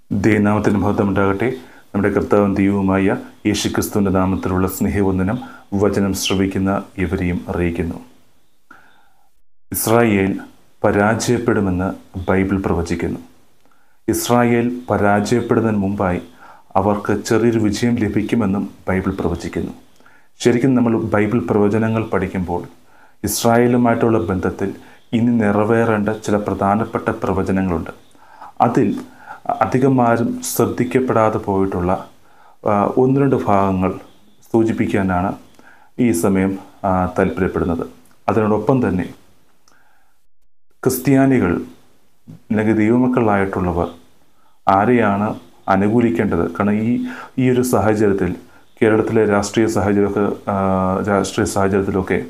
ദൈവനാമത്തിന് മഹത്വമുണ്ടാകട്ടെ നമ്മുടെ കർത്താവും ദൈവവുമായ യേശുക്രിസ്തുവിൻ്റെ നാമത്തിലുള്ള സ്നേഹവന്ദനം വചനം ശ്രവിക്കുന്ന ഇവരെയും അറിയിക്കുന്നു ഇസ്രായേൽ പരാജയപ്പെടുമെന്ന് ബൈബിൾ പ്രവചിക്കുന്നു ഇസ്രായേൽ പരാജയപ്പെടുന്നതിന് മുമ്പായി അവർക്ക് ചെറിയൊരു വിജയം ലഭിക്കുമെന്നും ബൈബിൾ പ്രവചിക്കുന്നു ശരിക്കും നമ്മൾ ബൈബിൾ പ്രവചനങ്ങൾ പഠിക്കുമ്പോൾ ഇസ്രായേലുമായിട്ടുള്ള ബന്ധത്തിൽ ഇനി നിറവേറേണ്ട ചില പ്രധാനപ്പെട്ട പ്രവചനങ്ങളുണ്ട് അതിൽ അധികം ആരും ശ്രദ്ധിക്കപ്പെടാതെ പോയിട്ടുള്ള ആ, ഒന്ന് രണ്ട് ഭാഗങ്ങൾ സൂചിപ്പിക്കാനാണ് ഈ സമയം ആ, താല്പര്യപ്പെടുന്നത് അതിനോടൊപ്പം തന്നെ ക്രിസ്ത്യാനികൾ അല്ലെങ്കിൽ ദൈവമക്കളായിട്ടുള്ളവർ ആരെയാണ് അനുകൂലിക്കേണ്ടത് കാരണം ഈ ഈ ഒരു സാഹചര്യത്തിൽ കേരളത്തിലെ രാഷ്ട്രീയ സാഹചര്യമൊക്കെ ആ, രാഷ്ട്രീയ സാഹചര്യത്തിലൊക്കെ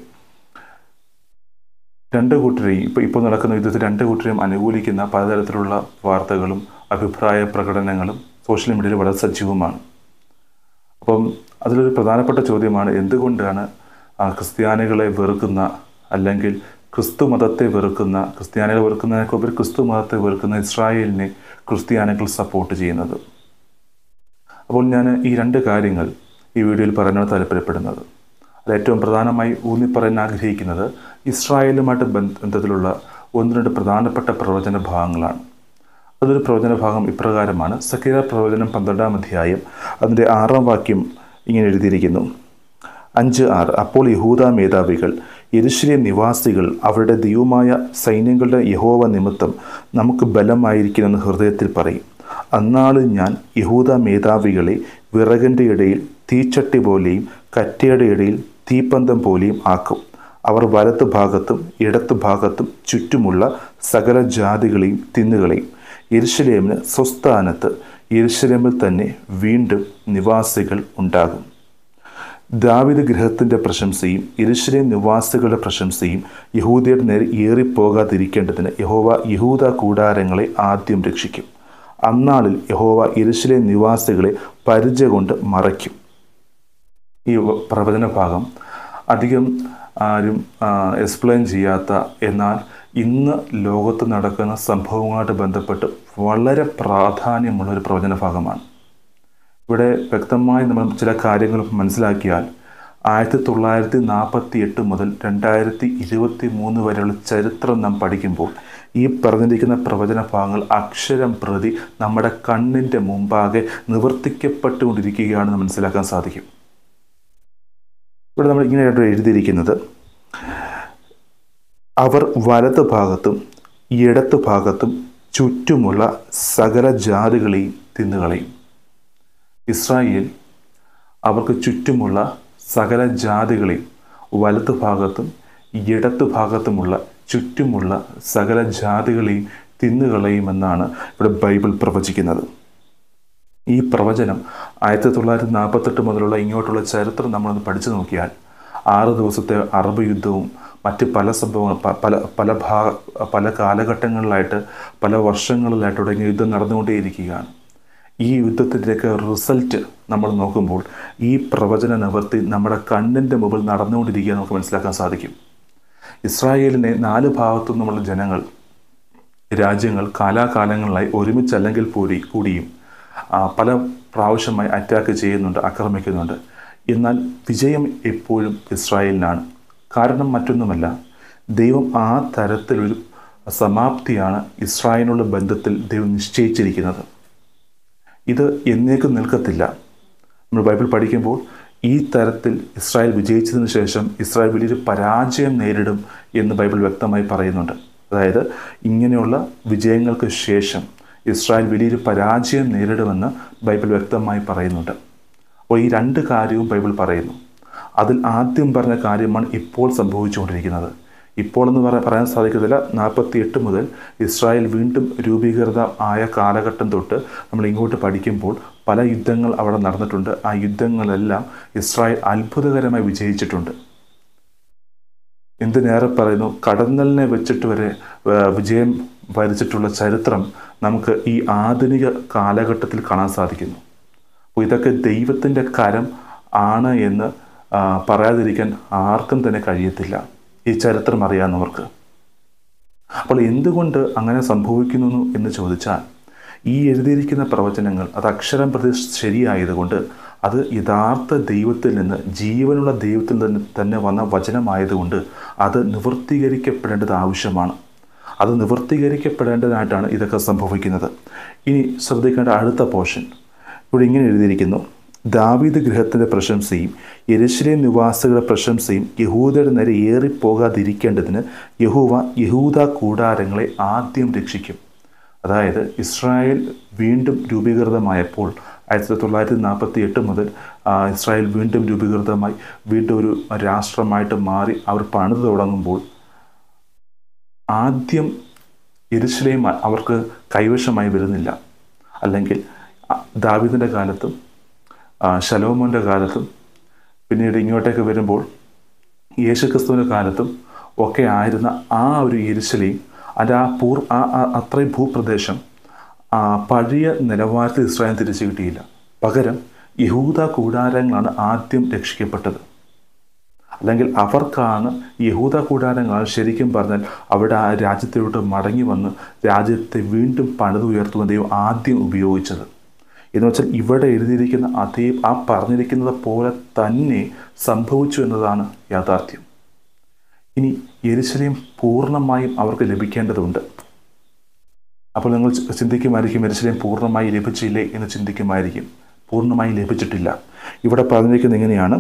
രണ്ട് കൂട്ടരെയും ഇപ്പോൾ ഇപ്പോൾ നടക്കുന്ന യുദ്ധത്തിൽ രണ്ട് കൂട്ടരെയും അനുകൂലിക്കുന്ന പലതരത്തിലുള്ള വാർത്തകളും അഭിപ്രായ പ്രകടനങ്ങളും സോഷ്യൽ മീഡിയയിൽ വളരെ സജീവമാണ് അപ്പം അതിലൊരു പ്രധാനപ്പെട്ട ചോദ്യമാണ് എന്തുകൊണ്ടാണ് ആ ക്രിസ്ത്യാനികളെ വെറുക്കുന്ന അല്ലെങ്കിൽ ക്രിസ്തു മതത്തെ വെറുക്കുന്ന ക്രിസ്ത്യാനികളെ വെറുക്കുന്നതിനൊക്കെ ക്രിസ്തു മതത്തെ വെറുക്കുന്ന ഇസ്രായേലിനെ ക്രിസ്ത്യാനികൾ സപ്പോർട്ട് ചെയ്യുന്നത് അപ്പോൾ ഞാൻ ഈ രണ്ട് കാര്യങ്ങൾ ഈ വീഡിയോയിൽ പറയാനാണ് താല്പര്യപ്പെടുന്നത് അത് ഏറ്റവും പ്രധാനമായി ഊന്നി പറയാൻ ആഗ്രഹിക്കുന്നത് ഇസ്രായേലുമായിട്ട് ബന്ധത്തിലുള്ള ഒന്ന് രണ്ട് പ്രധാനപ്പെട്ട പ്രവചന ഭാഗങ്ങളാണ് അതൊരു പ്രവചന ഭാഗം ഇപ്രകാരമാണ് സക്കീര പ്രവചനം പന്ത്രണ്ടാം അധ്യായം അതിൻ്റെ ആറാം വാക്യം ഇങ്ങനെ എഴുതിയിരിക്കുന്നു അഞ്ച് ആറ് അപ്പോൾ യഹൂദ മേധാവികൾ യെരുശലേം നിവാസികൾ അവരുടെ ദൈവമായ സൈന്യങ്ങളുടെ യഹോവ നിമിത്തം നമുക്ക് ബലമായിരിക്കുമെന്ന് ഹൃദയത്തിൽ പറയും അന്നാളിൽ ഞാൻ യഹൂദ മേധാവികളെ വിറകിൻ്റെ ഇടയിൽ തീച്ചട്ടി പോലെയും കറ്റയുടെ ഇടയിൽ തീപ്പന്തം പോലെയും ആക്കും അവർ വലത്ത് ഭാഗത്തും ഇടത്ത് ഭാഗത്തും ചുറ്റുമുള്ള സകല ജാതികളെയും തിന്നുകളെയും യെരുശലേമിന് സ്വസ്ഥാനത്ത് യെരുശലേമിൽ തന്നെ വീണ്ടും നിവാസികൾ ഉണ്ടാകും ദാവിദ് ഗൃഹത്തിൻ്റെ പ്രശംസയും യെരുശലേം നിവാസികളുടെ പ്രശംസയും യഹൂദയുടെ നേരെ ഏറിപ്പോകാതിരിക്കേണ്ടതിന് യഹോവ യഹൂദ കൂടാരങ്ങളെ ആദ്യം രക്ഷിക്കും അന്നാളിൽ യഹോവ യെരുശലേം നിവാസികളെ പരിചയ കൊണ്ട് മറയ്ക്കും ഈ വ- പ്രവചന ഭാഗം അധികം ആരും എക്സ്പ്ലെയിൻ ചെയ്യാത്ത എന്നാൽ ഇന്ന് ലോകത്ത് നടക്കുന്ന സംഭവങ്ങളുമായിട്ട് ബന്ധപ്പെട്ട് വളരെ പ്രാധാന്യമുള്ള ഒരു പ്രവചന ഭാഗമാണ് ഇവിടെ വ്യക്തമായി നമ്മൾ ചില കാര്യങ്ങൾ മനസ്സിലാക്കിയാൽ ആയിരത്തി തൊള്ളായിരത്തി നാൽപ്പത്തി എട്ട് മുതൽ രണ്ടായിരത്തി ഇരുപത്തി മൂന്ന് വരെയുള്ള ചരിത്രം നാം പഠിക്കുമ്പോൾ ഈ പറഞ്ഞിരിക്കുന്ന പ്രവചന ഭാഗങ്ങൾ അക്ഷരം പ്രതി നമ്മുടെ കണ്ണിൻ്റെ മുമ്പാകെ നിവർത്തിക്കപ്പെട്ടുകൊണ്ടിരിക്കുകയാണെന്ന് മനസ്സിലാക്കാൻ സാധിക്കും ഇവിടെ നമ്മൾ ഇങ്ങനെയായിട്ട് എഴുതിയിരിക്കുന്നത് അവർ വലത് ഭാഗത്തും ഇടത്ത് ഭാഗത്തും ചുറ്റുമുള്ള സകല ജാതികളെയും തിന്നുകളയും ഇസ്രായേൽ അവർക്ക് ചുറ്റുമുള്ള സകല ജാതികളെയും വലത്ത് ഭാഗത്തും ഇടത്ത് ഭാഗത്തുമുള്ള ചുറ്റുമുള്ള സകല ജാതികളെയും തിന്നുകളയുമെന്നാണ് ഇവിടെ ബൈബിൾ പ്രവചിക്കുന്നത് ഈ പ്രവചനം ആയിരത്തി തൊള്ളായിരത്തി നാൽപ്പത്തെട്ട് മുതലുള്ള ഇങ്ങോട്ടുള്ള ചരിത്രം നമ്മളൊന്ന് പഠിച്ചു നോക്കിയാൽ ആറ് ദിവസത്തെ അറബ് യുദ്ധവും മറ്റ് പല സംഭവങ്ങൾ പ- പല പല ഭാ പല കാലഘട്ടങ്ങളിലായിട്ട് പല വർഷങ്ങളിലായിട്ട് തുടങ്ങിയ യുദ്ധം നടന്നുകൊണ്ടേയിരിക്കുകയാണ് ഈ യുദ്ധത്തിൻ്റെയൊക്കെ റിസൾട്ട് നമ്മൾ നോക്കുമ്പോൾ ഈ പ്രവചന നിവർത്തി നമ്മുടെ കണ്ണിൻ്റെ മുമ്പിൽ നടന്നുകൊണ്ടിരിക്കുക നമുക്ക് മനസ്സിലാക്കാൻ സാധിക്കും ഇസ്രായേലിനെ നാല് ഭാഗത്തു നിന്നുള്ള ജനങ്ങൾ രാജ്യങ്ങൾ കാലാകാലങ്ങളിലായി ഒരുമിച്ചല്ലെങ്കിൽ കൂടി കൂടിയും ആ, പല പ്രാവശ്യമായി അറ്റാക്ക് ചെയ്യുന്നുണ്ട് ആക്രമിക്കുന്നുണ്ട് എന്നാൽ വിജയം എപ്പോഴും ഇസ്രായേലിനാണ് കാരണം മറ്റൊന്നുമല്ല ദൈവം ആ തരത്തിലൊരു സമാപ്തിയാണ് ഇസ്രായേലിനുള്ള ബന്ധത്തിൽ ദൈവം നിശ്ചയിച്ചിരിക്കുന്നത് ഇത് എന്നേക്കും നിൽക്കത്തില്ല നമ്മൾ ബൈബിൾ പഠിക്കുമ്പോൾ ഈ തരത്തിൽ ഇസ്രായേൽ വിജയിച്ചതിന് ശേഷം ഇസ്രായേൽ വലിയൊരു പരാജയം നേരിടും എന്ന് ബൈബിൾ വ്യക്തമായി പറയുന്നുണ്ട് അതായത് ഇങ്ങനെയുള്ള വിജയങ്ങൾക്ക് ശേഷം ഇസ്രായേൽ വലിയൊരു പരാജയം നേരിടുമെന്ന് ബൈബിൾ വ്യക്തമായി പറയുന്നുണ്ട് അപ്പോൾ ഈ രണ്ട് കാര്യവും ബൈബിൾ പറയുന്നു അതിൽ ആദ്യം പറഞ്ഞ കാര്യമാണ് ഇപ്പോൾ സംഭവിച്ചുകൊണ്ടിരിക്കുന്നത് ഇപ്പോൾ എന്ന് പറ- പറയാൻ സാധിക്കത്തില്ല നാൽപ്പത്തി എട്ട് മുതൽ ഇസ്രായേൽ വീണ്ടും രൂപീകൃത ആയ കാലഘട്ടം തൊട്ട് നമ്മൾ ഇങ്ങോട്ട് പഠിക്കുമ്പോൾ പല യുദ്ധങ്ങൾ അവിടെ നടന്നിട്ടുണ്ട് ആ യുദ്ധങ്ങളെല്ലാം ഇസ്രായേൽ അത്ഭുതകരമായി വിജയിച്ചിട്ടുണ്ട് എന്തിനേറെ പറയുന്നു കടന്നലിനെ വെച്ചിട്ട് വരെ ആ, വിജയം വരിച്ചിട്ടുള്ള ചരിത്രം നമുക്ക് ഈ ആധുനിക കാലഘട്ടത്തിൽ കാണാൻ സാധിക്കുന്നു അപ്പോൾ ഇതൊക്കെ ദൈവത്തിൻ്റെ കരം ആണ് എന്ന് ആ, പറയാതിരിക്കാൻ ആർക്കും തന്നെ കഴിയത്തില്ല ഈ ചരിത്രം അറിയാവുന്നവർക്ക് അപ്പോൾ എന്തുകൊണ്ട് അങ്ങനെ സംഭവിക്കുന്നു എന്ന് ചോദിച്ചാൽ ഈ എഴുതിയിരിക്കുന്ന പ്രവചനങ്ങൾ അത് അക്ഷരം പ്രതി ശരിയായതുകൊണ്ട് അത് യഥാർത്ഥ ദൈവത്തിൽ നിന്ന് ജീവനുള്ള ദൈവത്തിൽ നിന്ന് തന്നെ വന്ന വചനമായതുകൊണ്ട് അത് നിവൃത്തീകരിക്കപ്പെടേണ്ടത് ആവശ്യമാണ് അത് നിവൃത്തീകരിക്കപ്പെടേണ്ടതായിട്ടാണ് ഇതൊക്കെ സംഭവിക്കുന്നത് ഇനി ശ്രദ്ധിക്കേണ്ട അടുത്ത പോർഷൻ ഇവിടെ ഇങ്ങനെ എഴുതിയിരിക്കുന്നു ദാവീദ് ഗൃഹത്തിൻ്റെ പ്രശംസയും യെരുശലേം നിവാസികളുടെ പ്രശംസയും യഹൂദയുടെ നേരെ ഏറിപ്പോകാതിരിക്കേണ്ടതിന് യഹൂവ യഹൂദ കൂടാരങ്ങളെ ആദ്യം രക്ഷിക്കും അതായത് ഇസ്രായേൽ വീണ്ടും രൂപീകൃതമായപ്പോൾ ആയിരത്തി തൊള്ളായിരത്തി നാൽപ്പത്തി എട്ട് മുതൽ ആ, ഇസ്രായേൽ വീണ്ടും രൂപീകൃതമായി വീണ്ടും ഒരു രാഷ്ട്രമായിട്ട് മാറി അവർ പണിത് തുടങ്ങുമ്പോൾ ആദ്യം യെരുശലേം അവർക്ക് കൈവശമായി വരുന്നില്ല അല്ലെങ്കിൽ അ- ദാവീദിൻ്റെ കാലത്തും ആ, ശലോമോൻ്റെ കാലത്തും പിന്നീട് ഇങ്ങോട്ടേക്ക് വരുമ്പോൾ യേശുക്രിസ്തുവിൻ്റെ കാലത്തും ഒക്കെ ആയിരുന്ന ആ ഒരു യെരുശലേം അത് ആ പൂർ ആ ആ- അത്രയും ഭൂപ്രദേശം ആ പഴയ നിലവാരത്തിൽ ഇസ്രായേൽ തിരിച്ചു കിട്ടിയില്ല പകരം യഹൂദ കൂടാരങ്ങളാണ് ആദ്യം രക്ഷിക്കപ്പെട്ടത് അല്ലെങ്കിൽ അവർക്കാണ് യഹൂദ കൂടാരങ്ങളാണ് ശരിക്കും പറഞ്ഞാൽ അവിടെ ആ രാജ്യത്തിലോട്ട് മടങ്ങി വന്ന് രാജ്യത്തെ വീണ്ടും പണിതുയർത്തുവാൻ ദൈവം ആദ്യം ഉപയോഗിച്ചത് എന്ന് വെച്ചാൽ ഇവിടെ എഴുതിയിരിക്കുന്ന അതേ ആ പറഞ്ഞിരിക്കുന്നത് പോലെ തന്നെ സംഭവിച്ചു എന്നതാണ് യാഥാർത്ഥ്യം ഇനി യെരുശലേം പൂർണ്ണമായും അവർക്ക് ലഭിക്കേണ്ടതുണ്ട് അപ്പോൾ നിങ്ങൾ ചി- ചിന്തിക്കുമായിരിക്കും യെരുശലേം പൂർണ്ണമായി ലഭിച്ചില്ലേ എന്ന് ചിന്തിക്കുമായിരിക്കും പൂർണ്ണമായി ലഭിച്ചിട്ടില്ല ഇവിടെ പറഞ്ഞിരിക്കുന്നത് എങ്ങനെയാണ്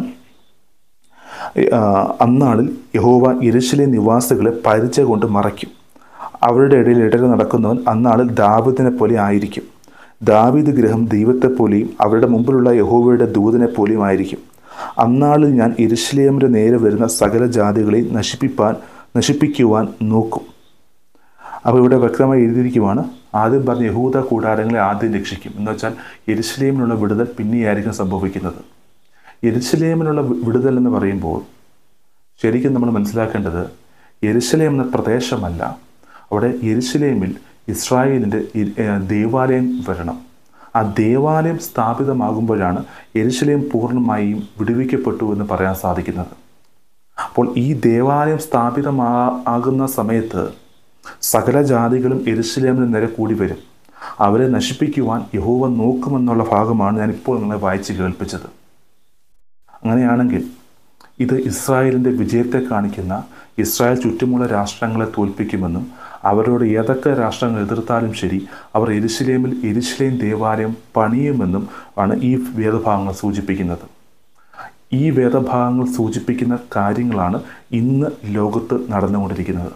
ആ, അന്നാളിൽ യഹോവ യെരുശലേം നിവാസികളെ പരിച കൊണ്ട് മറയ്ക്കും അവരുടെ ഇടയിൽ ഇടയിൽ നടക്കുന്നവൻ അന്നാളിൽ ദാവീദിനെ പോലെ ആയിരിക്കും ദാവീദ് ഗ്രഹം ദൈവത്തെപ്പോലെയും അവരുടെ മുമ്പിലുള്ള യഹോവയുടെ ദൂതനെ പോലെയും ആയിരിക്കും അന്നാളിൽ ഞാൻ യെരുശലേമിൻ്റെ നേരെ വരുന്ന സകല ജാതികളെയും നശിപ്പിപ്പാൻ നശിപ്പിക്കുവാൻ നോക്കും അപ്പോൾ ഇവിടെ വ്യക്തമായി എഴുതിയിരിക്കുവാണ് ആദ്യം പറഞ്ഞ യഹൂദ കൂടാരങ്ങളെ ആദ്യം രക്ഷിക്കും എന്ന് വെച്ചാൽ യെരുശലേമിനുള്ള വിടുതൽ പിന്നെയായിരിക്കും സംഭവിക്കുന്നത് യെരുശലേമിനുള്ള വി- വിടുതൽ എന്ന് പറയുമ്പോൾ ശരിക്കും നമ്മൾ മനസ്സിലാക്കേണ്ടത് യെരുശലേം എന്ന പ്രദേശമല്ല അവിടെ യെരുശലേമിൽ ഇസ്രായേലിൻ്റെ ഇ- ഏഹ് ദേവാലയം വരണം ആ ദേവാലയം സ്ഥാപിതമാകുമ്പോഴാണ് യെരുശലേം പൂർണ്ണമായും വിടുവിക്കപ്പെട്ടു എന്ന് പറയാൻ സാധിക്കുന്നത് അപ്പോൾ ഈ ദേവാലയം സ്ഥാപിതമാ ആകുന്ന സമയത്ത് സകല ജാതികളും എരുസലേമിന് നേരെ കൂടി വരും അവരെ നശിപ്പിക്കുവാൻ യഹോവ നോക്കുമെന്നുള്ള ഭാഗമാണ് ഞാൻ ഇപ്പോൾ നിങ്ങളെ വായിച്ച് കേൾപ്പിച്ചത് അങ്ങനെയാണെങ്കിൽ ഇത് ഇസ്രായേലിൻ്റെ വിജയത്തെ കാണിക്കുന്ന ഇസ്രായേൽ ചുറ്റുമുള്ള രാഷ്ട്രങ്ങളെ തോൽപ്പിക്കുമെന്നും അവരോട് ഏതൊക്കെ രാഷ്ട്രങ്ങൾ എതിർത്താലും ശരി അവർ എരുശലേമിൽ എരുശലേം ദേവാലയം പണിയുമെന്നും ആണ് ഈ വേദഭാഗങ്ങൾ സൂചിപ്പിക്കുന്നത് ഈ വേദഭാഗങ്ങൾ സൂചിപ്പിക്കുന്ന കാര്യങ്ങളാണ് ഇന്ന് ലോകത്ത് നടന്നുകൊണ്ടിരിക്കുന്നത്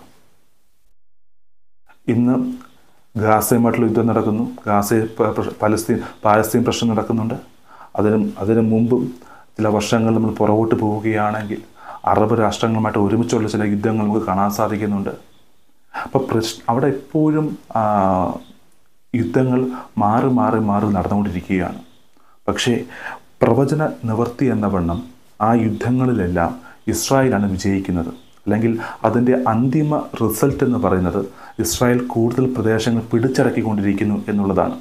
ഇന്ന് ഗാസയുമായിട്ടുള്ള യുദ്ധം നടക്കുന്നു ഗാസയിൽ പ- പ്ര- പലസ്തീൻ പാലസ്തീൻ പ്രശ്നം നടക്കുന്നുണ്ട് അതിനും അതിനു മുമ്പും ചില വർഷങ്ങൾ നമ്മൾ പുറകോട്ട് പോവുകയാണെങ്കിൽ അറബ് രാഷ്ട്രങ്ങളുമായിട്ട് ഒരുമിച്ചുള്ള ചില യുദ്ധങ്ങൾ നമുക്ക് കാണാൻ സാധിക്കുന്നുണ്ട് അപ്പോൾ പ്രശ് അവിടെ എപ്പോഴും ആ, യുദ്ധങ്ങൾ മാറി മാറി മാറി നടന്നുകൊണ്ടിരിക്കുകയാണ് പക്ഷേ പ്രവചന നിവർത്തി എന്ന വണ്ണം ആ യുദ്ധങ്ങളിലെല്ലാം ഇസ്രായേലാണ് വിജയിക്കുന്നത് അല്ലെങ്കിൽ അതിൻ്റെ അന്തിമ റിസൾട്ട് എന്ന് പറയുന്നത് ഇസ്രായേൽ കൂടുതൽ പ്രദേശങ്ങൾ പിടിച്ചടക്കിക്കൊണ്ടിരിക്കുന്നു എന്നുള്ളതാണ്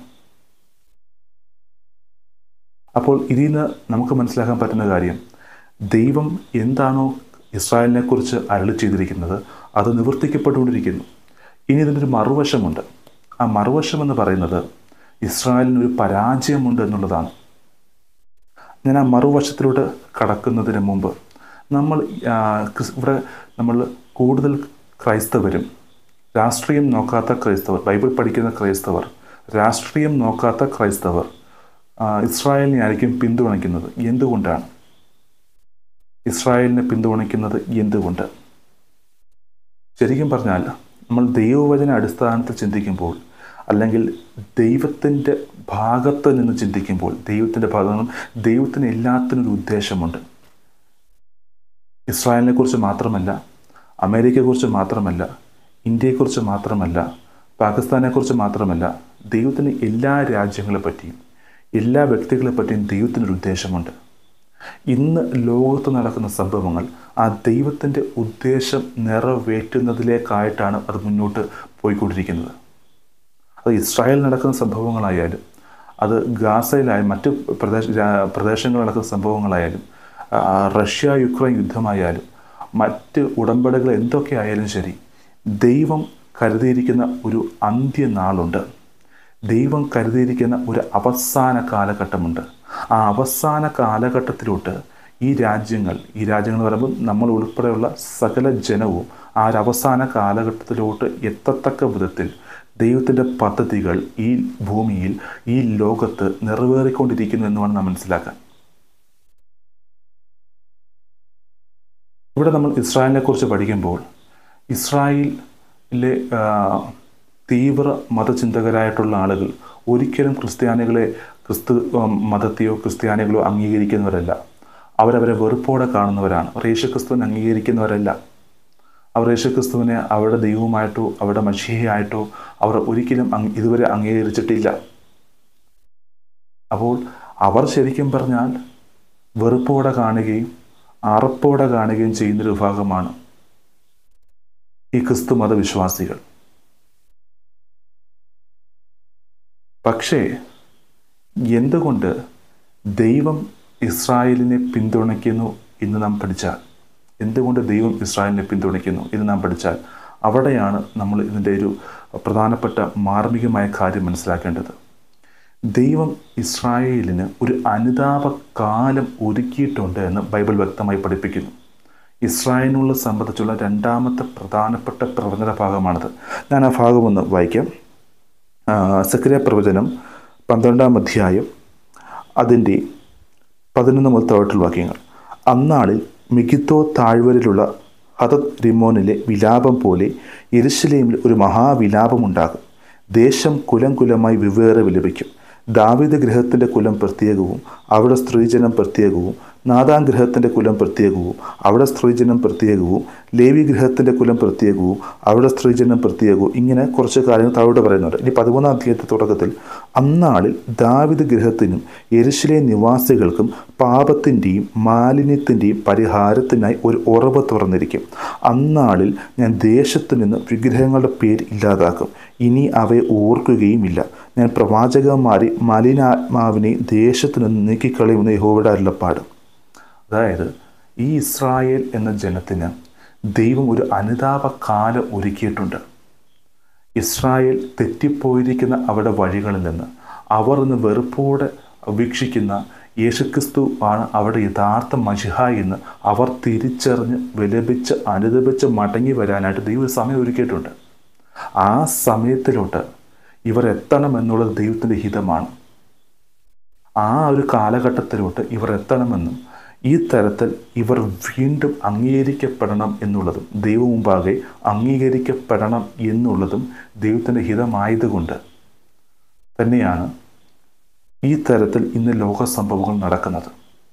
അപ്പോൾ ഇതിൽ നിന്ന് നമുക്ക് മനസ്സിലാക്കാൻ പറ്റുന്ന കാര്യം ദൈവം എന്താണോ ഇസ്രായേലിനെ കുറിച്ച് അരളി ചെയ്തിരിക്കുന്നത് അത് നിവർത്തിക്കപ്പെട്ടുകൊണ്ടിരിക്കുന്നു ഇനി ഇതിൻ്റെ ഒരു മറുവശമുണ്ട് ആ മറുവശം എന്ന് പറയുന്നത് ഇസ്രായേലിനൊരു പരാജയമുണ്ട് എന്നുള്ളതാണ് ഞാൻ ആ മറുവശത്തിലൂടെ കടക്കുന്നതിന് മുമ്പ് നമ്മൾ ആ, ക്രിസ്- ഇവിടെ നമ്മൾ കൂടുതൽ ക്രൈസ്തവരും രാഷ്ട്രീയം നോക്കാത്ത ക്രൈസ്തവർ ബൈബിൾ പഠിക്കുന്ന ക്രൈസ്തവർ രാഷ്ട്രീയം നോക്കാത്ത ക്രൈസ്തവർ ആ, ഇസ്രായേലിനെ ആയിരിക്കും പിന്തുണയ്ക്കുന്നത് എന്തുകൊണ്ടാണ് ഇസ്രായേലിനെ പിന്തുണയ്ക്കുന്നത് എന്തുകൊണ്ട് ശരിക്കും പറഞ്ഞാൽ നമ്മൾ ദൈവവചന അടിസ്ഥാനത്തിൽ ചിന്തിക്കുമ്പോൾ അല്ലെങ്കിൽ ദൈവത്തിൻ്റെ ഭാഗത്ത് നിന്ന് ചിന്തിക്കുമ്പോൾ ദൈവത്തിൻ്റെ ഭാഗത്ത് നിന്നും ദൈവത്തിന് എല്ലാത്തിനും ഒരു ഉദ്ദേശമുണ്ട് ഇസ്രായേലിനെ കുറിച്ച് മാത്രമല്ല അമേരിക്കയെക്കുറിച്ച് മാത്രമല്ല ഇന്ത്യയെക്കുറിച്ച് മാത്രമല്ല പാകിസ്ഥാനെക്കുറിച്ച് മാത്രമല്ല ദൈവത്തിന് എല്ലാ രാജ്യങ്ങളെ പറ്റിയും എല്ലാ വ്യക്തികളെ പറ്റിയും ദൈവത്തിനൊരു ഉദ്ദേശമുണ്ട് ഇന്ന് ലോകത്ത് നടക്കുന്ന സംഭവങ്ങൾ ആ ദൈവത്തിൻ്റെ ഉദ്ദേശം നിറവേറ്റുന്നതിലേക്കായിട്ടാണ് അത് മുന്നോട്ട് പോയിക്കൊണ്ടിരിക്കുന്നത് അത് ഇസ്രായേൽ നടക്കുന്ന സംഭവങ്ങളായാലും അത് ഗാസയിലായാലും മറ്റ് പ്രദേശ രാ- പ്രദേശങ്ങളിൽ നടക്കുന്ന സംഭവങ്ങളായാലും ആ, റഷ്യ യുക്രൈൻ യുദ്ധമായാലും മറ്റ് ഉടമ്പടികൾ എന്തൊക്കെ ആയാലും ശരി ദൈവം കരുതിയിരിക്കുന്ന ഒരു അന്ത്യനാളുണ്ട് ദൈവം കരുതിയിരിക്കുന്ന ഒരു അവസാന കാലഘട്ടമുണ്ട് ആ അവസാന കാലഘട്ടത്തിലോട്ട് ഈ രാജ്യങ്ങൾ ഈ രാജ്യങ്ങൾ എന്ന് പറയുമ്പോൾ നമ്മൾ ഉൾപ്പെടെയുള്ള സകല ജനവും ആ ഒരു അവസാന കാലഘട്ടത്തിലോട്ട് എത്തത്തക്ക വിധത്തിൽ ദൈവത്തിൻ്റെ പദ്ധതികൾ ഈ ഭൂമിയിൽ ഈ ലോകത്ത് നിറവേറിക്കൊണ്ടിരിക്കുന്നു എന്ന് വേണം നാം മനസ്സിലാക്കാൻ ഇവിടെ നമ്മൾ ഇസ്രായേലിനെ കുറിച്ച് പഠിക്കുമ്പോൾ ഇസ്രായേലിലെ ആ, തീവ്ര മതചിന്തകരായിട്ടുള്ള ആളുകൾ ഒരിക്കലും ക്രിസ്ത്യാനികളെ ക്രിസ്തു ഉം, മതത്തെയോ ക്രിസ്ത്യാനികളോ അംഗീകരിക്കുന്നവരല്ല അവരവരെ വെറുപ്പോടെ കാണുന്നവരാണ് അവർ യേശുക്രിസ്തുവിനെ അംഗീകരിക്കുന്നവരല്ല അവർ യേശുക്രിസ്തുവിനെ അവരുടെ ദൈവവുമായിട്ടോ അവരുടെ മഷിയായിട്ടോ അവർ ഒരിക്കലും അങ് ഇതുവരെ അംഗീകരിച്ചിട്ടില്ല അപ്പോൾ അവർ ശരിക്കും പറഞ്ഞാൽ വെറുപ്പോടെ കാണുകയും അറപ്പോടെ കാണുകയും ചെയ്യുന്നൊരു വിഭാഗമാണ് ഈ ക്രിസ്തു മതവിശ്വാസികൾ പക്ഷേ എന്തുകൊണ്ട് ദൈവം ഇസ്രായേലിനെ പിന്തുണയ്ക്കുന്നു എന്ന് നാം പഠിച്ചാൽ എന്തുകൊണ്ട് ദൈവം ഇസ്രായേലിനെ പിന്തുണയ്ക്കുന്നു എന്ന് നാം പഠിച്ചാൽ അവിടെയാണ് നമ്മൾ ഇതിൻ്റെ ഒരു പ്രധാനപ്പെട്ട മാർമികമായ കാര്യം മനസ്സിലാക്കേണ്ടത് ദൈവം ഇസ്രായേലിന് ഒരു അനുതാപ കാലം ഒരുക്കിയിട്ടുണ്ട് എന്ന് ബൈബിൾ വ്യക്തമായി പഠിപ്പിക്കുന്നു ഇസ്രായേലിനുള്ള സംബന്ധിച്ചുള്ള രണ്ടാമത്തെ പ്രധാനപ്പെട്ട പ്രവചന ഭാഗമാണത് ഞാൻ ആ ഭാഗം ഒന്ന് വായിക്കാം സക്രിയ പ്രവചനം പന്ത്രണ്ടാം അധ്യായം അതിൻ്റെ പതിനൊന്ന് മുതൽ താഴോട്ടുള്ള വാക്യങ്ങൾ അന്നാളിൽ മിഗിത്തോ താഴ്വരയിലുള്ള ഹതത് റിമോനിലെ വിലാപം പോലെ യെരുശലേമിൽ ഒരു മഹാവിലാപമുണ്ടാകും ദേശം കുലം കുലമായി വെവ്വേറെ വിലപിക്കും ദാവിദ ഗൃഹത്തിൻ്റെ കുലം പ്രത്യേകവും അവിടെ സ്ത്രീജനം പ്രത്യേകവും നാദാം ഗൃഹത്തിൻ്റെ കുലം പ്രത്യേകവും അവിടെ സ്ത്രീജനം പ്രത്യേകവും ലേവി ഗൃഹത്തിൻ്റെ കുലം പ്രത്യേകവും അവിടെ സ്ത്രീജനം പ്രത്യേകവും ഇങ്ങനെ കുറച്ച് കാര്യങ്ങൾ താഴോട്ട് പറയുന്നുണ്ട് ഇനി പതിമൂന്നാം അധ്യായത്തെ തുടക്കത്തിൽ അന്നാളിൽ ദാവിദ് ഗൃഹത്തിനും എരുശിലെ നിവാസികൾക്കും പാപത്തിൻ്റെയും മാലിന്യത്തിൻ്റെയും പരിഹാരത്തിനായി ഒരു ഉറവ് തുറന്നിരിക്കും അന്നാളിൽ ഞാൻ ദേശത്തു നിന്ന് വിഗ്രഹങ്ങളുടെ പേര് ഇല്ലാതാക്കും ഇനി അവയെ ഓർക്കുകയുമില്ല ഞാൻ പ്രവാചകന്മാരെ മലിനാത്മാവിനെ ദേശത്തു നിന്ന് നീക്കിക്കളയുമെന്ന് യഹോവയുടെ അരുളപ്പാട് അതായത് ഈ ഇസ്രായേൽ എന്ന ജനത്തിന് ദൈവം ഒരു അനുതാപ കാലം ഒരുക്കിയിട്ടുണ്ട് ഇസ്രായേൽ തെറ്റിപ്പോയിരിക്കുന്ന അവരുടെ വഴികളിൽ നിന്ന് അവർ ഇന്ന് വെറുപ്പോടെ വീക്ഷിക്കുന്ന യേശുക്രിസ്തു ആണ് അവിടെ യഥാർത്ഥ മഷിഹ എന്ന് അവർ തിരിച്ചറിഞ്ഞ് വിലപിച്ച് അനുദപിച്ച് മടങ്ങി വരാനായിട്ട് ദൈവം ഒരു സമയം ഒരുക്കിയിട്ടുണ്ട് ആ സമയത്തിലോട്ട് ഇവർ എത്തണം എന്നുള്ളത് ദൈവത്തിൻ്റെ ഹിതമാണ് ആ ഒരു കാലഘട്ടത്തിലോട്ട് ഇവർ എത്തണമെന്നും ഈ തരത്തിൽ ഇവർ വീണ്ടും അംഗീകരിക്കപ്പെടണം എന്നുള്ളതും ദൈവം മുമ്പാകെ അംഗീകരിക്കപ്പെടണം എന്നുള്ളതും ദൈവത്തിൻ്റെ ഹിതമായതുകൊണ്ട് തന്നെയാണ് ഈ തരത്തിൽ ഇന്ന് ലോക സംഭവങ്ങൾ നടക്കുന്നത്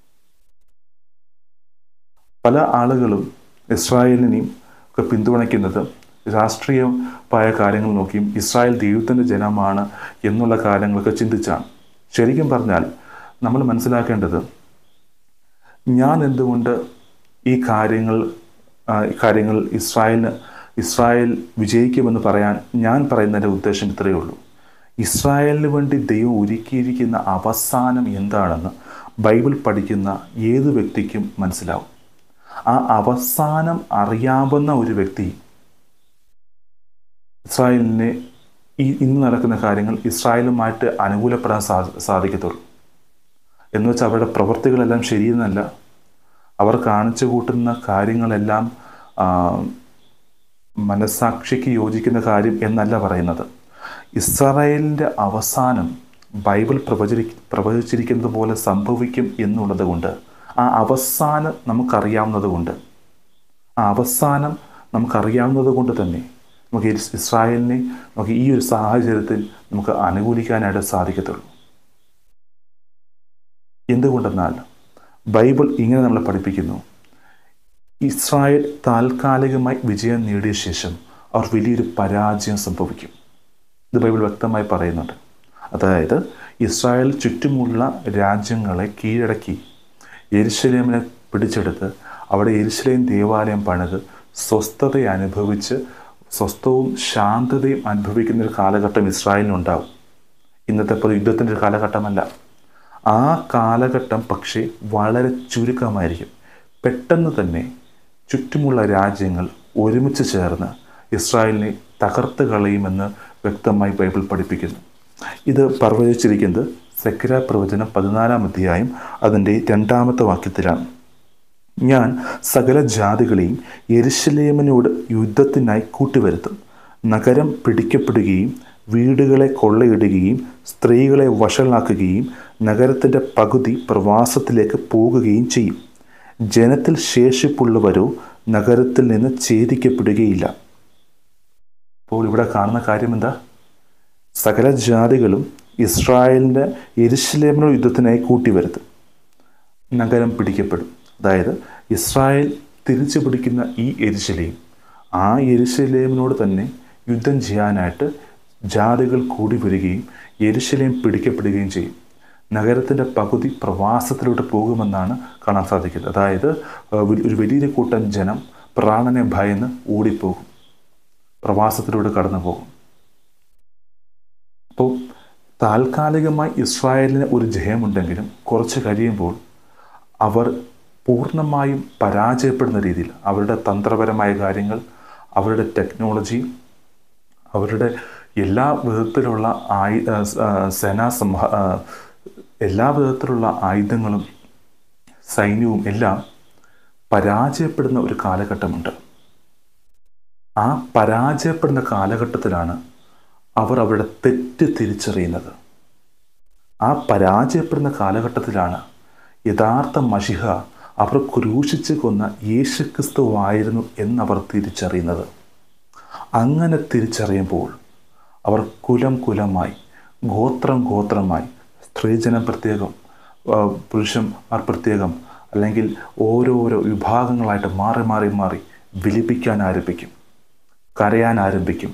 പല ആളുകളും ഇസ്രായേലിനെയും ഒക്കെ പിന്തുണയ്ക്കുന്നത് രാഷ്ട്രീയമായ കാര്യങ്ങൾ നോക്കിയും ഇസ്രായേൽ ദൈവത്തിൻ്റെ ജനമാണ് എന്നുള്ള കാര്യങ്ങളൊക്കെ ചിന്തിച്ചാണ് ശരിക്കും പറഞ്ഞാൽ നമ്മൾ മനസ്സിലാക്കേണ്ടത് ഞാൻ എന്തുകൊണ്ട് ഈ കാര്യങ്ങൾ ആ, ഈ കാര്യങ്ങൾ ഇസ്രായേലിന് ഇസ്രായേൽ വിജയിക്കുമെന്ന് പറയാൻ ഞാൻ പറയുന്നതിൻ്റെ ഉദ്ദേശം ഇത്രയേ ഉള്ളൂ ഇസ്രായേലിന് വേണ്ടി ദൈവം ഒരുക്കിയിരിക്കുന്ന അവസാനം എന്താണെന്ന് ബൈബിൾ പഠിക്കുന്ന ഏത് വ്യക്തിക്കും മനസ്സിലാവും ആ അവസാനം അറിയാവുന്ന ഒരു വ്യക്തി ഇസ്രായേലിനെ ഈ ഇന്ന് നടക്കുന്ന കാര്യങ്ങൾ ഇസ്രായേലുമായിട്ട് അനുകൂലപ്പെടാൻ സാ സാധിക്കത്തുള്ളൂ എന്ന് വെച്ചാൽ അവരുടെ പ്രവൃത്തികളെല്ലാം ശരിയെന്നല്ല അവർ കാണിച്ചു കൂട്ടുന്ന കാര്യങ്ങളെല്ലാം ആ, മനസ്സാക്ഷിക്ക് യോജിക്കുന്ന കാര്യം എന്നല്ല പറയുന്നത് ഇസ്രായേലിൻ്റെ അവസാനം ബൈബിൾ പ്രവചരി പ്രവചിച്ചിരിക്കുന്നത് പോലെ സംഭവിക്കും എന്നുള്ളത് കൊണ്ട് ആ അവസാനം നമുക്കറിയാവുന്നത് കൊണ്ട് ആ അവസാനം നമുക്കറിയാവുന്നത് കൊണ്ട് തന്നെ നമുക്ക് ഇസ് ഇസ്രായേലിനെ നമുക്ക് ഈ ഒരു സാഹചര്യത്തിൽ നമുക്ക് അനുകൂലിക്കാനായിട്ട് സാധിക്കത്തുള്ളൂ എന്തുകൊണ്ടെന്നാൽ ബൈബിൾ ഇങ്ങനെ നമ്മളെ പഠിപ്പിക്കുന്നു ഇസ്രായേൽ താൽക്കാലികമായി വിജയം നേടിയ ശേഷം അവർ വലിയൊരു പരാജയം സംഭവിക്കും ഇത് ബൈബിൾ വ്യക്തമായി പറയുന്നുണ്ട് അതായത് ഇസ്രായേൽ ചുറ്റുമുള്ള രാജ്യങ്ങളെ കീഴടക്കി യെരുശലേമിനെ പിടിച്ചെടുത്ത് അവിടെ യെരുശലേം ദേവാലയം പണിത് സ്വസ്ഥത അനുഭവിച്ച് സ്വസ്ഥവും ശാന്തതയും അനുഭവിക്കുന്ന ഒരു കാലഘട്ടം ഇസ്രായേലിനുണ്ടാവും ഇന്നത്തെ പോലെ യുദ്ധത്തിൻ്റെ ഒരു കാലഘട്ടമല്ല ആ കാലഘട്ടം പക്ഷേ വളരെ ചുരുക്കമായിരിക്കും പെട്ടെന്ന് തന്നെ ചുറ്റുമുള്ള രാജ്യങ്ങൾ ഒരുമിച്ച് ചേർന്ന് ഇസ്രായേലിനെ തകർത്ത് കളയുമെന്ന് വ്യക്തമായി ബൈബിൾ പഠിപ്പിക്കുന്നു ഇത് പ്രവചിച്ചിരിക്കുന്നത് സെക്കര പ്രവചനം പതിനാലാം അധ്യായം അതിൻ്റെ രണ്ടാമത്തെ വാക്യത്തിലാണ് ഞാൻ സകല ജാതികളെയും യെരുശലേമിനോട് യുദ്ധത്തിനായി കൂട്ടിവരുത്തും നഗരം പിടിക്കപ്പെടുകയും വീടുകളെ കൊള്ളയിടുകയും സ്ത്രീകളെ വഷളാക്കുകയും നഗരത്തിൻ്റെ പകുതി പ്രവാസത്തിലേക്ക് പോകുകയും ചെയ്യും ജനത്തിൽ ശേഷിപ്പുള്ളവരോ നഗരത്തിൽ നിന്ന് ഛേദിക്കപ്പെടുകയില്ല അപ്പോൾ ഇവിടെ കാണുന്ന കാര്യം എന്താ സകല ജാതികളും ഇസ്രായേലിൻ്റെ എരുശലേമിനോട് യുദ്ധത്തിനായി കൂട്ടിവരുത്തും നഗരം പിടിക്കപ്പെടും അതായത് ഇസ്രായേൽ തിരിച്ചു പിടിക്കുന്ന ഈ എരിശലേം ആ എരിശലേമിനോട് തന്നെ യുദ്ധം ചെയ്യാനായിട്ട് ജാതികൾ കൂടി വരികയും എരിശലേം പിടിക്കപ്പെടുകയും ചെയ്യും നഗരത്തിൻ്റെ പകുതി പ്രവാസത്തിലോട്ട് പോകുമെന്നാണ് കാണാൻ സാധിക്കുന്നത് അതായത് ഒരു വലിയൊരു കൂട്ടം ജനം പ്രാണനെ ഭയന്ന് ഓടിപ്പോകും പ്രവാസത്തിലൂടെ കടന്നു പോകും അപ്പോൾ താൽക്കാലികമായി ഇസ്രായേലിന് ഒരു ജയമുണ്ടെങ്കിലും കുറച്ച് കഴിയുമ്പോൾ അവർ പൂർണ്ണമായും പരാജയപ്പെടുന്ന രീതിയിൽ അവരുടെ തന്ത്രപരമായ കാര്യങ്ങൾ അവരുടെ ടെക്നോളജി അവരുടെ എല്ലാ വിധത്തിലുള്ള ആയു സേനാ സംഹ എല്ലാ വിധത്തിലുള്ള ആയുധങ്ങളും സൈന്യവും എല്ലാം പരാജയപ്പെടുന്ന ഒരു കാലഘട്ടമുണ്ട് ആ പരാജയപ്പെടുന്ന കാലഘട്ടത്തിലാണ് അവർ അവരുടെ തെറ്റ് തിരിച്ചറിയുന്നത് ആ പരാജയപ്പെടുന്ന കാലഘട്ടത്തിലാണ് യഥാർത്ഥ മഷിഹ അവർ ക്രൂശിച്ച് കൊന്ന യേശുക്രിസ്തുവായിരുന്നു എന്നവർ തിരിച്ചറിയുന്നത് അങ്ങനെ തിരിച്ചറിയുമ്പോൾ അവർ കുലം കുലമായി ഗോത്രം ഗോത്രമായി സ്ത്രീജനം പ്രത്യേകം പുരുഷന്മാർ പ്രത്യേകം അല്ലെങ്കിൽ ഓരോരോ വിഭാഗങ്ങളായിട്ട് മാറി മാറി മാറി വിലിപ്പിക്കാൻ ആരംഭിക്കും കരയാൻ ആരംഭിക്കും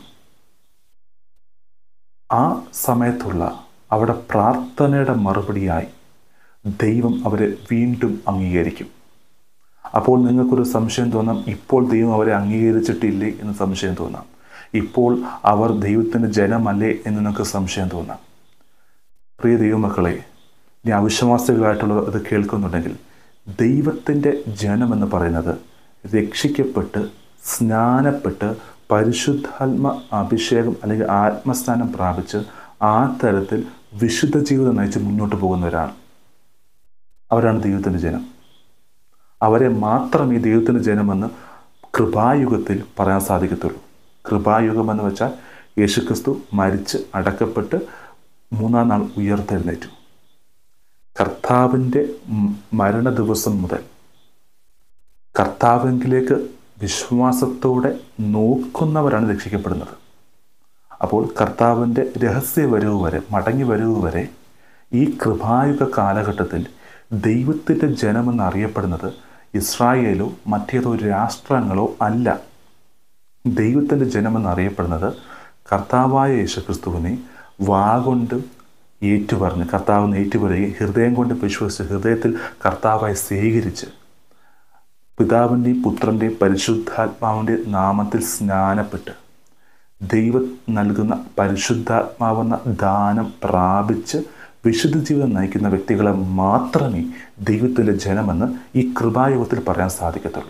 ആ സമയത്തുള്ള അവിടെ പ്രാർത്ഥനയുടെ മറുപടിയായി ദൈവം അവരെ വീണ്ടും അംഗീകരിക്കും അപ്പോൾ നിങ്ങൾക്കൊരു സംശയം തോന്നാം ഇപ്പോൾ ദൈവം അവരെ അംഗീകരിച്ചിട്ടില്ലേ എന്ന് സംശയം തോന്നാം ഇപ്പോൾ അവർ ദൈവത്തിൻ്റെ ജനമല്ലേ എന്ന് നിങ്ങൾക്ക് സംശയം തോന്നാം പ്രിയ ദൈവമക്കളെ ഇനി അവിശ്വാസികളായിട്ടുള്ളവർ ഇത് കേൾക്കുന്നുണ്ടെങ്കിൽ ദൈവത്തിൻ്റെ ജനമെന്ന് പറയുന്നത് രക്ഷിക്കപ്പെട്ട് സ്നാനപ്പെട്ട് പരിശുദ്ധാത്മ അഭിഷേകം അല്ലെങ്കിൽ ആത്മസ്നാനം പ്രാപിച്ച് ആ തരത്തിൽ വിശുദ്ധ ജീവിതം നയിച്ച് മുന്നോട്ട് പോകുന്നവരാണ് അവരാണ് ദൈവത്തിൻ്റെ ജനം അവരെ മാത്രം ഈ ദൈവത്തിൻ്റെ ജനമെന്ന് കൃപായുഗത്തിൽ പറയാൻ സാധിക്കത്തുള്ളൂ കൃപായുഗം എന്ന് വെച്ചാൽ യേശുക്രിസ്തു മരിച്ച് അടക്കപ്പെട്ട് മൂന്നാം നാൾ ഉയർത്തെഴുന്നേറ്റു കർത്താവിൻ്റെ മരണ ദിവസം മുതൽ കർത്താവിലേക്ക് വിശ്വാസത്തോടെ നോക്കുന്നവരാണ് രക്ഷിക്കപ്പെടുന്നത് അപ്പോൾ കർത്താവിൻ്റെ രഹസ്യ വരവ് വരെ മടങ്ങി വരവ് വരെ ഈ കൃപായുഗ കാലഘട്ടത്തിൽ ദൈവത്തിൻ്റെ ജനമെന്ന് അറിയപ്പെടുന്നത് ഇസ്രായേലോ മറ്റേതോ രാഷ്ട്രങ്ങളോ അല്ല ദൈവത്തിൻ്റെ ജനമെന്ന് അറിയപ്പെടുന്നത് കർത്താവായ യേശുക്രിസ്തുവിനെ വാഗൊണ്ട് ഏറ്റുപറഞ്ഞ് കർത്താവ് ഏറ്റുപറയുകയും ഹൃദയം കൊണ്ട് വിശ്വസിച്ച് ഹൃദയത്തിൽ കർത്താവായി സ്വീകരിച്ച് പിതാവിൻ്റെയും പുത്രൻ്റെയും പരിശുദ്ധാത്മാവിൻ്റെ നാമത്തിൽ സ്നാനപ്പെട്ട് ദൈവം നൽകുന്ന പരിശുദ്ധാത്മാവെന്ന ദാനം പ്രാപിച്ച് വിശുദ്ധ ജീവിതം നയിക്കുന്ന വ്യക്തികളെ മാത്രമേ ദൈവത്തിൻ്റെ ജനമെന്ന് ഈ കൃപായുഗത്തിൽ പറയാൻ സാധിക്കത്തുള്ളൂ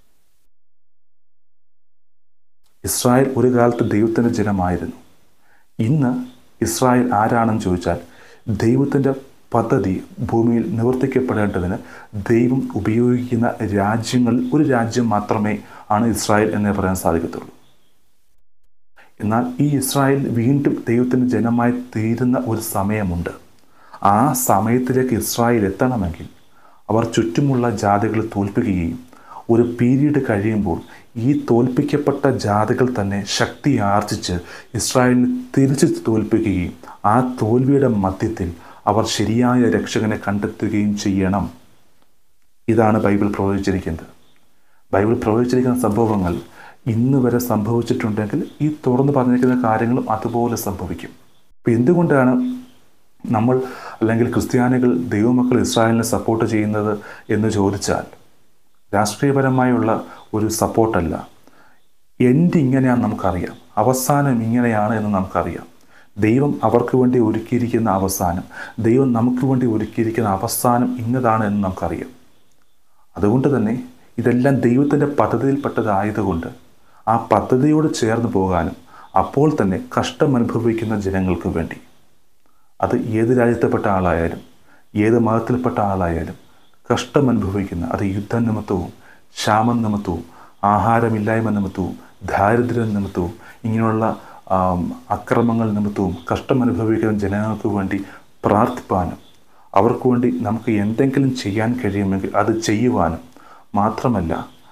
ഇസ്രായേൽ ഒരു കാലത്ത് ദൈവത്തിൻ്റെ ജനമായിരുന്നു ഇന്ന് ഇസ്രായേൽ ആരാണെന്ന് ചോദിച്ചാൽ ദൈവത്തിൻ്റെ പദ്ധതി ഭൂമിയിൽ നിവർത്തിക്കപ്പെടേണ്ടതിന് ദൈവം ഉപയോഗിക്കുന്ന രാജ്യങ്ങളിൽ ഒരു രാജ്യം മാത്രമേ ആണ് ഇസ്രായേൽ എന്നേ പറയാൻ സാധിക്കത്തുള്ളൂ എന്നാൽ ഈ ഇസ്രായേൽ വീണ്ടും ദൈവത്തിൻ്റെ ജനമായി തീരുന്ന ഒരു സമയമുണ്ട് ആ സമയത്തിലേക്ക് ഇസ്രായേൽ എത്തണമെങ്കിൽ അവർ ചുറ്റുമുള്ള ജാതികളെ തോൽപ്പിക്കുകയും ഒരു പീരീഡ് കഴിയുമ്പോൾ ഈ തോൽപ്പിക്കപ്പെട്ട ജാതികൾ തന്നെ ശക്തി ആർജിച്ച് ഇസ്രായേലിനെ തിരിച്ച് തോൽപ്പിക്കുകയും ആ തോൽവിയുടെ മധ്യത്തിൽ അവർ ശരിയായ രക്ഷകനെ കണ്ടെത്തുകയും ചെയ്യണം ഇതാണ് ബൈബിൾ പ്രവചിച്ചിരിക്കുന്നത് ബൈബിൾ പ്രവചിച്ചിരിക്കുന്ന സംഭവങ്ങൾ ഇന്ന് വരെ സംഭവിച്ചിട്ടുണ്ടെങ്കിൽ ഈ തുറന്നു പറഞ്ഞിരിക്കുന്ന കാര്യങ്ങളും അതുപോലെ സംഭവിക്കും അപ്പം എന്തുകൊണ്ടാണ് നമ്മൾ അല്ലെങ്കിൽ ക്രിസ്ത്യാനികൾ ദൈവമക്കൾ ഇസ്രായേലിനെ സപ്പോർട്ട് ചെയ്യുന്നത് എന്ന് ചോദിച്ചാൽ രാഷ്ട്രീയപരമായുള്ള ഒരു സപ്പോർട്ടല്ല എൻഡ് ഇങ്ങനെയാണെന്ന് നമുക്കറിയാം അവസാനം ഇങ്ങനെയാണ് എന്ന് നമുക്കറിയാം ദൈവം അവർക്ക് വേണ്ടി ഒരുക്കിയിരിക്കുന്ന അവസാനം ദൈവം നമുക്ക് വേണ്ടി ഒരുക്കിയിരിക്കുന്ന അവസാനം ഇന്നതാണ് എന്ന് നമുക്കറിയാം അതുകൊണ്ട് തന്നെ ഇതെല്ലാം ദൈവത്തിൻ്റെ പദ്ധതിയിൽപ്പെട്ടതായതുകൊണ്ട് ആ പദ്ധതിയോട് ചേർന്ന് പോകാനും അപ്പോൾ തന്നെ കഷ്ടം അനുഭവിക്കുന്ന ജനങ്ങൾക്ക് വേണ്ടി അത് ഏത് രാജ്യത്തെപ്പെട്ട ആളായാലും ഏത് മതത്തിൽപ്പെട്ട ആളായാലും കഷ്ടം അനുഭവിക്കുന്ന അത് യുദ്ധ നിമിത്തവും ക്ഷാമം നിമിത്തവും ആഹാരമില്ലായ്മ നിമിത്തവും ദാരിദ്ര്യം നിമിത്തവും ഇങ്ങനെയുള്ള ആം, അക്രമങ്ങൾ നിമിത്തവും കഷ്ടം അനുഭവിക്കുന്ന ജനങ്ങൾക്ക് വേണ്ടി പ്രാർത്ഥിപ്പാനും അവർക്ക് വേണ്ടി നമുക്ക് എന്തെങ്കിലും ചെയ്യാൻ കഴിയുമെങ്കിൽ അത് ചെയ്യുവാനും മാത്രമല്ല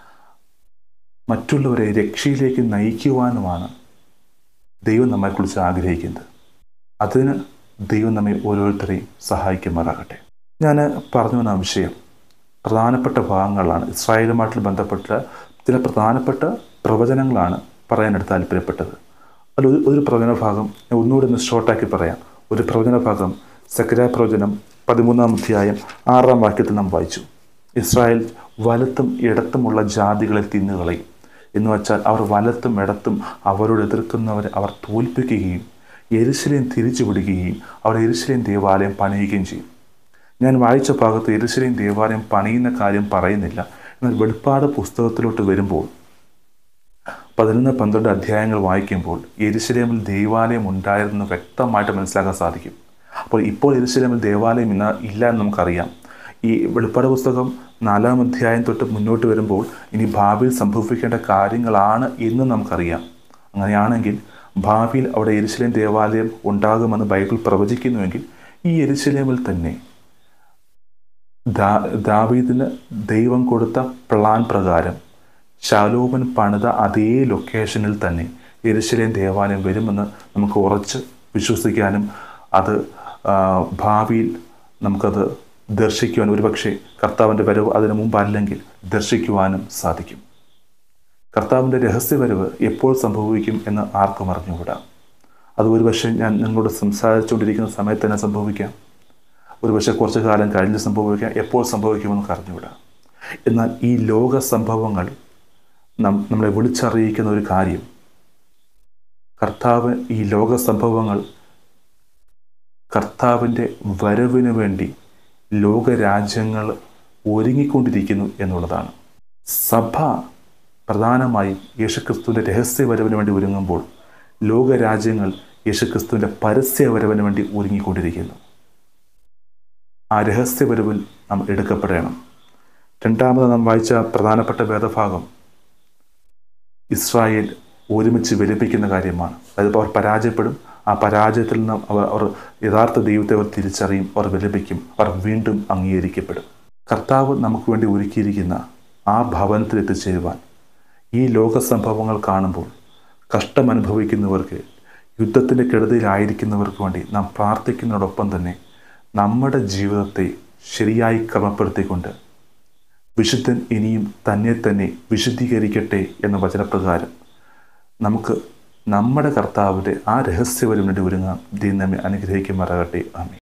മറ്റുള്ളവരെ രക്ഷയിലേക്ക് നയിക്കുവാനുമാണ് ദൈവം നമ്മെക്കുറിച്ച് ആഗ്രഹിക്കുന്നത് അതിന് ദൈവം നമ്മെ ഓരോരുത്തരെയും സഹായിക്കുമാറാകട്ടെ ഞാൻ പറഞ്ഞു വന്ന വിഷയം പ്രധാനപ്പെട്ട ഭാഗങ്ങളാണ് ഇസ്രായേലുമായിട്ട് ബന്ധപ്പെട്ട ചില പ്രധാനപ്പെട്ട പ്രവചനങ്ങളാണ് പറയാനായിട്ട് താല്പര്യപ്പെട്ടത് അതിൽ ഒരു ഒരു പ്രവചന ഭാഗം ഞാൻ ഒന്നുകൂടി ഒന്ന് ഷോർട്ടാക്കി പറയാം ഒരു പ്രവചന ഭാഗം സക്കരാ പ്രവചനം പതിമൂന്നാം അധ്യായം ആറാം വാക്യത്തിൽ നാം വായിച്ചു ഇസ്രായേൽ വലത്തും ഇടത്തുമുള്ള ജാതികളെ തിന്നുകളയും എന്ന് വച്ചാൽ അവർ വലത്തും ഇടത്തും അവരോട് എതിർക്കുന്നവരെ അവർ തോൽപ്പിക്കുകയും എരുശലേം തിരിച്ചു വിടുകയും അവർ എരുശലേം ദേവാലയം പണിയുകയും ചെയ്യും ഞാൻ വായിച്ച ഭാഗത്ത് എരുശലേം ദേവാലയം പണിയുന്ന കാര്യം പറയുന്നില്ല എന്നാൽ വെളിപ്പാട് പുസ്തകത്തിലോട്ട് വരുമ്പോൾ പതിനൊന്ന് പന്ത്രണ്ട് അധ്യായങ്ങൾ വായിക്കുമ്പോൾ എരുശലേമിൽ ദേവാലയം ഉണ്ടായിരുന്നു വ്യക്തമായിട്ട് മനസ്സിലാക്കാൻ സാധിക്കും അപ്പോൾ ഇപ്പോൾ എരുശലേമിൽ ദേവാലയം ഇന്ന് ഇല്ല എന്ന് നമുക്കറിയാം ഈ വെളിപ്പാട് പുസ്തകം നാലാം അധ്യായം തൊട്ട് മുന്നോട്ട് വരുമ്പോൾ ഇനി ഭാവിയിൽ സംഭവിക്കേണ്ട കാര്യങ്ങളാണ് എന്ന് നമുക്കറിയാം അങ്ങനെയാണെങ്കിൽ ഭാവിയിൽ അവിടെ എരുശലേം ദേവാലയം ഉണ്ടാകുമെന്ന് ബൈബിൾ പ്രവചിക്കുന്നുവെങ്കിൽ ഈ എരുശലേമിൽ തന്നെ ദാ ദാവീദിന് ദൈവം കൊടുത്ത പ്ലാൻ പ്രകാരം ശാലോമൻ പണിത അതേ ലൊക്കേഷനിൽ തന്നെ എരുശലേം ദേവാലയം വരുമെന്ന് നമുക്ക് ഉറച്ച് വിശ്വസിക്കാനും അത് ആ, ഭാവിയിൽ നമുക്കത് ദർശിക്കുവാൻ ഒരുപക്ഷെ കർത്താവിൻ്റെ വരവ് അതിനു മുമ്പല്ലെങ്കിൽ ദർശിക്കുവാനും സാധിക്കും കർത്താവിൻ്റെ രഹസ്യവരവ് എപ്പോൾ സംഭവിക്കും എന്ന് ആർക്കും അറിഞ്ഞുകൂടാ അത് ഒരുപക്ഷെ ഞാൻ നിങ്ങളോട് സംസാരിച്ചുകൊണ്ടിരിക്കുന്ന സമയത്ത് തന്നെ സംഭവിക്കാം ഒരുപക്ഷെ കുറച്ചു കാലം കഴിഞ്ഞ് സംഭവിക്കാം എപ്പോൾ സംഭവിക്കുമെന്ന് നമുക്ക് അറിഞ്ഞുകൂടാ എന്നാൽ ഈ ലോക സംഭവങ്ങൾ നം നമ്മളെ വിളിച്ചറിയിക്കുന്ന ഒരു കാര്യം കർത്താവ് ഈ ലോക സംഭവങ്ങൾ കർത്താവിൻ്റെ വരവിന് വേണ്ടി ലോകരാജ്യങ്ങൾ ഒരുങ്ങിക്കൊണ്ടിരിക്കുന്നു എന്നുള്ളതാണ് സഭ പ്രധാനമായും യേശുക്രിസ്തുവിൻ്റെ രഹസ്യ വരവിന് വേണ്ടി ഒരുങ്ങുമ്പോൾ ലോകരാജ്യങ്ങൾ യേശുക്രിസ്തുവിൻ്റെ പരസ്യ വരവിന് വേണ്ടി ഒരുങ്ങിക്കൊണ്ടിരിക്കുന്നു ആ രഹസ്യ വരവിൽ നാം എടുക്കപ്പെടണം രണ്ടാമത് നാം വായിച്ച പ്രധാനപ്പെട്ട വേദഭാഗം ഇസ്രായേൽ ഒരുമിച്ച് വിലപിക്കുന്ന കാര്യമാണ് അതായത് അവർ പരാജയപ്പെടും ആ പരാജയത്തിൽ നിന്ന് അവർ അവർ യഥാർത്ഥ ദൈവത്തെ അവർ തിരിച്ചറിയും അവർ വിലപിക്കും അവർ വീണ്ടും അംഗീകരിക്കപ്പെടും കർത്താവ് നമുക്ക് വേണ്ടി ഒരുക്കിയിരിക്കുന്ന ആ ഭവനത്തിൽ എത്തിച്ചേരുവാൻ ഈ ലോക സംഭവങ്ങൾ കാണുമ്പോൾ കഷ്ടം അനുഭവിക്കുന്നവർക്ക് യുദ്ധത്തിൻ്റെ കെടുതിയിലായിരിക്കുന്നവർക്ക് വേണ്ടി നാം പ്രാർത്ഥിക്കുന്നതോടൊപ്പം തന്നെ നമ്മുടെ ജീവിതത്തെ ശരിയായി ക്രമപ്പെടുത്തിക്കൊണ്ട് വിശുദ്ധൻ ഇനിയും തന്നെ തന്നെ വിശുദ്ധീകരിക്കട്ടെ എന്ന വചനപ്രകാരം നമുക്ക് നമ്മുടെ കർത്താവിൻ്റെ ആ രഹസ്യവരും വേണ്ടി ഒരുങ്ങാം ദൈവം നമ്മെ അനുഗ്രഹിക്കുമാറാകട്ടെ ആമേ